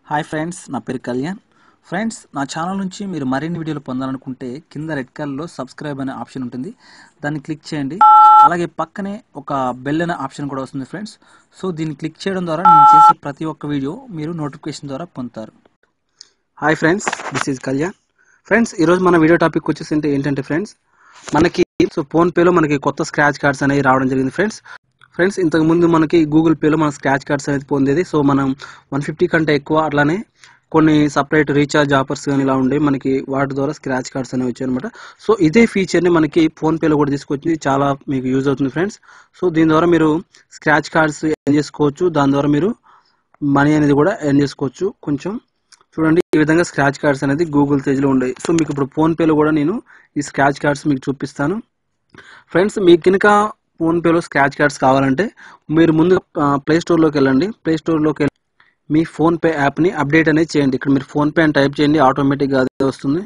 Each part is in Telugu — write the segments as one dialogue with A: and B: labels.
A: హాయ్ ఫ్రెండ్స్ నా పేరు కళ్యాణ్ ఫ్రెండ్స్ నా ఛానల్ నుంచి మీరు మరిన్ని వీడియోలు పొందాలనుకుంటే కింద రెడ్ కలర్లో సబ్స్క్రైబ్ అనే ఆప్షన్ ఉంటుంది దాన్ని క్లిక్ చేయండి అలాగే పక్కనే ఒక బెల్ అనే ఆప్షన్ కూడా వస్తుంది ఫ్రెండ్స్ సో దీన్ని క్లిక్ చేయడం ద్వారా నేను చేసే ప్రతి ఒక్క వీడియో మీరు నోటిఫికేషన్ ద్వారా పొందుతారు
B: hi friends this is Kalyan friends ఈరోజు మన వీడియో టాపిక్ వచ్చేసి ఏంటంటే ఫ్రెండ్స్ మనకి సో ఫోన్పేలో మనకి కొత్త స్క్రాచ్ కార్డ్స్ అనేవి రావడం జరిగింది ఫ్రెండ్స్ ఫ్రెండ్స్ ఇంతకు ముందు మనకి గూగుల్ పేలో మన స్క్రాచ్ కార్డ్స్ అనేది పొందేది సో మనం వన్ ఫిఫ్టీ కంటే ఎక్కువ అట్లానే కొన్ని సపరేట్ రీఛార్జ్ ఆఫర్స్ కానీ ఇలా ఉండే మనకి వాటి ద్వారా స్క్రాచ్ కార్డ్స్ అనేవి వచ్చాయి అనమాట సో ఇదే ఫీచర్ని మనకి ఫోన్పేలో కూడా తీసుకొచ్చింది చాలా మీకు యూజ్ అవుతుంది ఫ్రెండ్స్ సో దీని ద్వారా మీరు స్క్రాచ్ కార్డ్స్ ఎర్న్ చేసుకోవచ్చు దాని ద్వారా మీరు మనీ అనేది కూడా ఎర్న్ చేసుకోవచ్చు కొంచెం చూడండి ఈ విధంగా స్క్రాచ్ కార్డ్స్ అనేది గూగుల్ పేజ్లో ఉండేవి సో మీకు ఇప్పుడు ఫోన్పేలో కూడా నేను ఈ స్క్రాచ్ కార్డ్స్ మీకు చూపిస్తాను ఫ్రెండ్స్ మీకు కనుక ఫోన్పేలో స్క్రాచ్ కార్డ్స్ కావాలంటే మీరు ముందు ప్లే స్టోర్లోకి వెళ్ళండి ప్లే స్టోర్లోకి వెళ్ళి మీ ఫోన్పే యాప్ని అప్డేట్ అనేది చేయండి ఇక్కడ మీరు ఫోన్పే అని టైప్ చేయండి ఆటోమేటిక్గా అదే వస్తుంది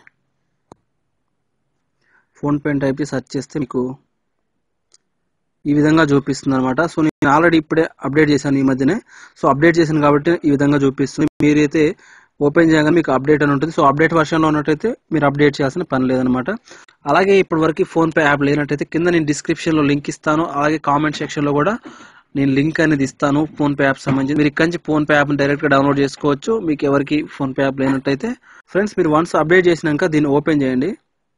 B: ఫోన్పే అని టైప్ చేసి సెర్చ్ చేస్తే మీకు ఈ విధంగా చూపిస్తుంది అనమాట సో నేను ఆల్రెడీ ఇప్పుడే అప్డేట్ చేశాను ఈ మధ్యనే సో అప్డేట్ చేశాను కాబట్టి ఈ విధంగా చూపిస్తుంది మీరైతే ఓపెన్ చేయగానే మీకు అప్డేట్ అని ఉంటుంది సో అప్డేట్ వర్షన్లో ఉన్నట్టయితే మీరు అప్డేట్ చేయాల్సిన పని లేదనమాట అలాగే ఇప్పటి వరకు ఫోన్పే యాప్ లేనట్టయితే కింద నేను డిస్క్రిప్షన్లో లింక్ ఇస్తాను అలాగే కామెంట్ సెక్షన్లో కూడా నేను లింక్ అనేది ఇస్తాను ఫోన్పే యాప్ సంబంధించి మీరు ఇక్కడి నుంచి ఫోన్పే యాప్ని డైరెక్ట్గా డౌన్లోడ్ చేసుకోవచ్చు మీకు ఎవరికి ఫోన్పే యాప్ లేనట్టయితే ఫ్రెండ్స్ మీరు వన్స్ అప్డేట్ చేసినాక దీన్ని ఓపెన్ చేయండి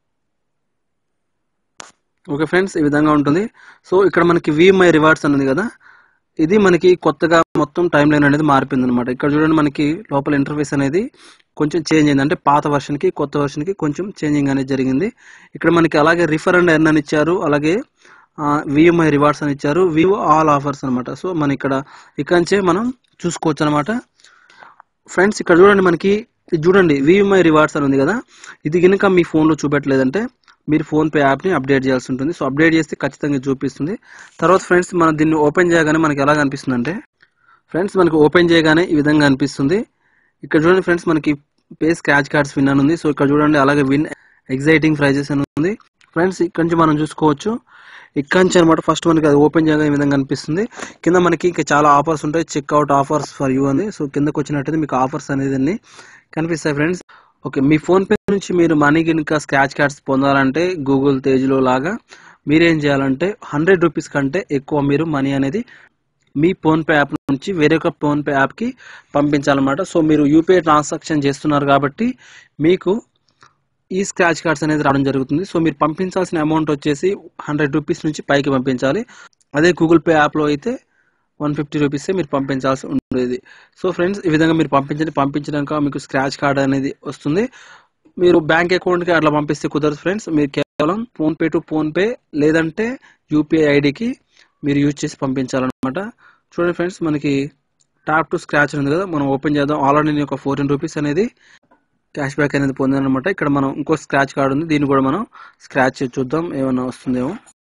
B: ఓకే ఫ్రెండ్స్ ఈ విధంగా ఉంటుంది సో ఇక్కడ మనకి వి మై రివార్డ్స్ అనేది కదా ఇది మనకి కొత్తగా మొత్తం టైం లైన్ అనేది మారిపోయింది అనమాట ఇక్కడ చూడండి మనకి లోపల ఇంటర్ఫేస్ అనేది కొంచెం చేంజ్ అయింది అంటే పాత వర్షన్కి కొత్త వర్షన్కి కొంచెం చేంజింగ్ అనేది జరిగింది ఇక్కడ మనకి అలాగే రిఫర్ అండ్ ఎర్న్ అని ఇచ్చారు అలాగే విఎంఐ రివార్డ్స్ అని ఇచ్చారు వివో ఆల్ ఆఫర్స్ అనమాట సో మన ఇక్కడ ఇక్కడ నుంచే మనం చూసుకోవచ్చు అనమాట ఫ్రెండ్స్ ఇక్కడ చూడండి మనకి ఇది చూడండి విఎంఐ రివార్డ్స్ అని ఉంది కదా ఇది కనుక మీ ఫోన్లో చూపెట్టలేదంటే మీరు ఫోన్పే యాప్ని అప్డేట్ చేయాల్సి ఉంటుంది సో అప్డేట్ చేస్తే ఖచ్చితంగా చూపిస్తుంది తర్వాత ఫ్రెండ్స్ మనం దీన్ని ఓపెన్ చేయగానే మనకి ఎలా కనిపిస్తుంది అంటే ఫ్రెండ్స్ మనకి ఓపెన్ చేయగానే ఈ విధంగా అనిపిస్తుంది ఇక్కడ చూడండి ఫ్రెండ్స్ మనకి పే స్క్రాచ్ కార్డ్స్ విన్ అని ఉంది సో ఇక్కడ చూడండి అలాగే విన్ ఎగ్జైటింగ్ ప్రైజెస్ అని ఉంది ఫ్రెండ్స్ ఇక్కడ నుంచి మనం చూసుకోవచ్చు ఇక్కడ నుంచి అనమాట ఫస్ట్ మనకి అది ఓపెన్ చేయగా ఈ విధంగా అనిపిస్తుంది కింద మనకి ఇంకా చాలా ఆఫర్స్ ఉంటాయి చెక్అవుట్ ఆఫర్స్ ఫర్ యూ అని సో కిందకు వచ్చినట్టయితే మీకు ఆఫర్స్ అనేది అన్ని కనిపిస్తాయి ఫ్రెండ్స్ ఓకే మీ ఫోన్పే నుంచి మీరు మనీ కనుక స్క్రాచ్ కార్డ్స్ పొందాలంటే గూగుల్ తేజ్లో లాగా మీరేం చేయాలంటే హండ్రెడ్ రూపీస్ కంటే ఎక్కువ మీరు మనీ అనేది మీ ఫోన్పే యాప్ నుంచి వేరొక ఫోన్పే యాప్కి పంపించాలన్నమాట సో మీరు యూపీఐ ట్రాన్సాక్షన్ చేస్తున్నారు కాబట్టి మీకు ఈ స్క్రాచ్ కార్డ్స్ అనేది రావడం జరుగుతుంది సో మీరు పంపించాల్సిన అమౌంట్ వచ్చేసి హండ్రెడ్ రూపీస్ నుంచి పైకి పంపించాలి అదే గూగుల్ పే యాప్లో అయితే వన్ ఫిఫ్టీ రూపీసే మీరు పంపించాల్సి ఉండేది సో ఫ్రెండ్స్ ఈ విధంగా మీరు పంపించండి పంపించినాక మీకు స్క్రాచ్ కార్డ్ అనేది వస్తుంది మీరు బ్యాంక్ అకౌంట్కి అట్లా పంపిస్తే కుదరదు ఫ్రెండ్స్ మీరు కేవలం ఫోన్పే టు ఫోన్పే లేదంటే యూపీఐ ఐడికి మీరు యూజ్ చేసి పంపించాలన్నమాట చూడండి ఫ్రెండ్స్ మనకి టాప్ టు స్క్రాచ్ ఉంది కదా మనం ఓపెన్ చేద్దాం ఆల్రెడీ నేను ఒక ఫోర్టీన్ రూపీస్ అనేది క్యాష్ బ్యాక్ అనేది పొందాను అనమాట ఇక్కడ మనం ఇంకో స్క్రాచ్ కార్డ్ ఉంది దీన్ని కూడా మనం స్క్రాచ్ చూద్దాం ఏమైనా వస్తుందేమో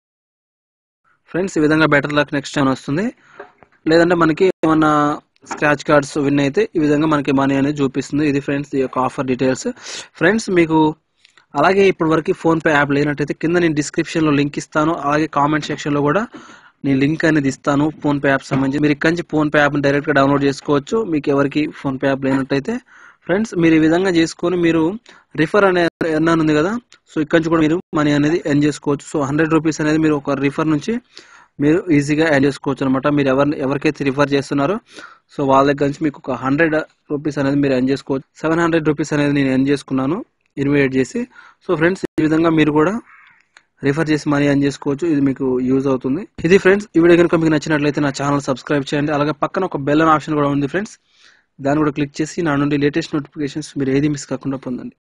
B: ఫ్రెండ్స్ ఈ విధంగా బెటర్ లక్ నెక్స్ట్ టైం వస్తుంది లేదంటే మనకి ఏమన్నా స్క్రాచ్ కార్డ్స్ విన్ అయితే ఈ విధంగా మనకి మనీ అనేది చూపిస్తుంది ఇది ఫ్రెండ్స్ ఈ యొక్క ఆఫర్ డీటెయిల్స్ ఫ్రెండ్స్ మీకు అలాగే ఇప్పటి వరకు ఫోన్పే యాప్ లేనట్టయితే కింద నేను డిస్క్రిప్షన్లో లింక్ ఇస్తాను అలాగే కామెంట్ సెక్షన్లో కూడా నేను లింక్ అనేది ఇస్తాను ఫోన్పే యాప్ సంబంధించి మీరు ఇక్కడి నుంచి ఫోన్పే యాప్ని డైరెక్ట్గా డౌన్లోడ్ చేసుకోవచ్చు మీకు ఎవరికి ఫోన్పే యాప్ లేనట్టయితే ఫ్రెండ్స్ మీరు ఈ విధంగా చేసుకొని మీరు రిఫర్ అనే ఎర్న్ అని ఉంది కదా సో ఇక్కడి నుంచి కూడా మీరు మనీ అనేది ఎర్న్ చేసుకోవచ్చు సో హండ్రెడ్ రూపీస్ అనేది మీరు ఒక రిఫర్ నుంచి మీరు ఈజీగా ఎర్న్ చేసుకోవచ్చు అనమాట మీరు ఎవరిని ఎవరికైతే రిఫర్ చేస్తున్నారో సో వాళ్ళ దగ్గర నుంచి మీకు ఒక హండ్రెడ్ రూపీస్ అనేది మీరు ఎర్న్ చేసుకోవచ్చు సెవెన్ హండ్రెడ్ రూపీస్ అనేది నేను ఎర్న్ చేసుకున్నాను ఇన్వైట్ చేసి సో ఫ్రెండ్స్ ఈ విధంగా మీరు కూడా రిఫర్ చేసి మనీ ఎర్న్ చేసుకోవచ్చు ఇది మీకు యూజ్ అవుతుంది ఇది ఫ్రెండ్స్ ఈ వీడియో కనుక మీకు నచ్చినట్లయితే నా ఛానల్ సబ్స్క్రైబ్ చేయండి అలాగే పక్కన ఒక బెల్ అనే ఆప్షన్ కూడా ఉంది ఫ్రెండ్స్ దాన్ని కూడా క్లిక్ చేసి నా నుండి లేటెస్ట్ నోటిఫికేషన్స్ మీరు ఏది మిస్ కాకుండా పొందండి